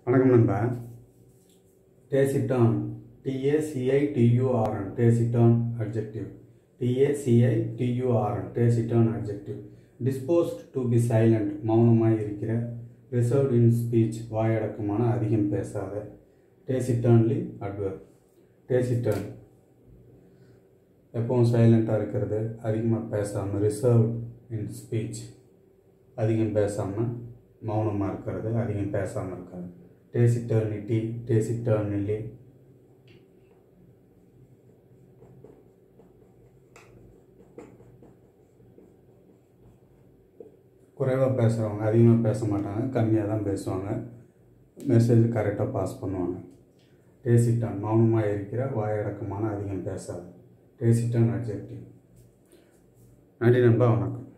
வணக்கம் நண்பா taciturn T A C I T U R N taciturn adjective T A C I T U R N taciturn adjective disposed to be silent மௌனமாய் இருக்கிற reserved இன் speech வாயடக்கமான அதிகம் பேசாத டேசிட்டான்லி அட்வர்ப் டேசிட்டான் எப்பவும் சைலண்ட்டாக இருக்கிறது அதிகமாக பேசாமல் ரிசர்வ்ட் இன் ஸ்பீச் அதிகம் பேசாமல் மௌனமாக இருக்கிறது அதிகம் பேசாமல் இருக்கிறது டேசிட்டர்னிட்டி டேசிட்டர்னிலி குறைவாக பேசுகிறவங்க அதிகமாக பேச மாட்டாங்க கம்மியாக தான் பேசுவாங்க மெசேஜ் கரெக்டாக பாஸ் பண்ணுவாங்க டேசிட்டான் மௌனமாக இருக்கிற வாயடக்கமான அதிகம் பேசாது டேசிட்டான் அட்ஜெக்டிவ் நன்றி நண்பா வணக்கம்